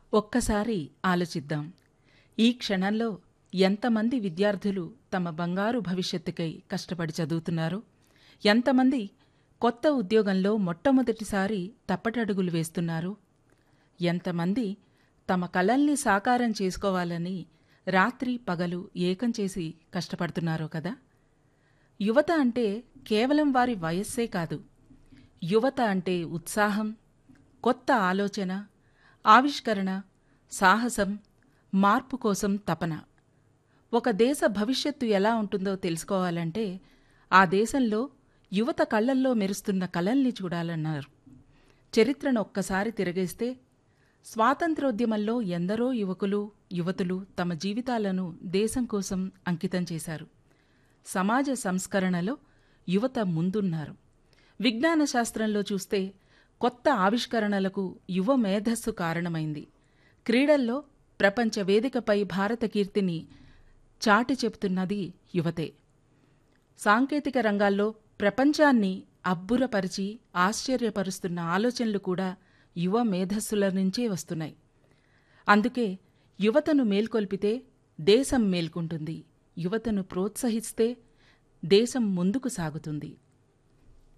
ఒక్కసారి ఆలోచిద్దాం ఈ క్షణంలో ఎంతమంది విద్యార్థులు తమ బంగారు భవిష్యత్తుకై కష్టపడి చదువుతున్నారో ఎంతమంది కొత్త ఉద్యోగంలో మొట్టమొదటిసారి తప్పటడుగులు వేస్తున్నారో ఎంతమంది తమ కలల్ని సాకారం చేసుకోవాలని రాత్రి పగలు ఏకం చేసి కష్టపడుతున్నారో కదా యువత అంటే కేవలం వారి వయస్సే కాదు యువత అంటే ఉత్సాహం కొత్త ఆలోచన ఆవిష్కరణ సాహసం మార్పు కోసం తపన ఒక దేశ భవిష్యత్తు ఎలా ఉంటుందో తెలుసుకోవాలంటే ఆ దేశంలో యువత కళ్ళల్లో మెరుస్తున్న కలల్ని చూడాలన్నారు చరిత్రను ఒక్కసారి తిరగేస్తే స్వాతంత్రోద్యమంలో ఎందరో యువకులు యువతులు తమ జీవితాలను దేశం కోసం అంకితం చేశారు సమాజ సంస్కరణలో యువత ముందున్నారు విజ్ఞాన శాస్త్రంలో చూస్తే కొత్త ఆవిష్కరణలకు యువ మేధస్సు కారణమైంది క్రీడల్లో ప్రపంచ వేదికపై భారత కీర్తిని చాటి చెబుతున్నది యువతే సాంకేతిక రంగాల్లో ప్రపంచాన్ని అబ్బురపరిచి ఆశ్చర్యపరుస్తున్న ఆలోచనలు కూడా యువ మేధస్సుల నుంచే వస్తున్నాయి అందుకే యువతను మేల్కొల్పితే దేశం మేల్కొంటుంది యువతను ప్రోత్సహిస్తే దేశం ముందుకు సాగుతుంది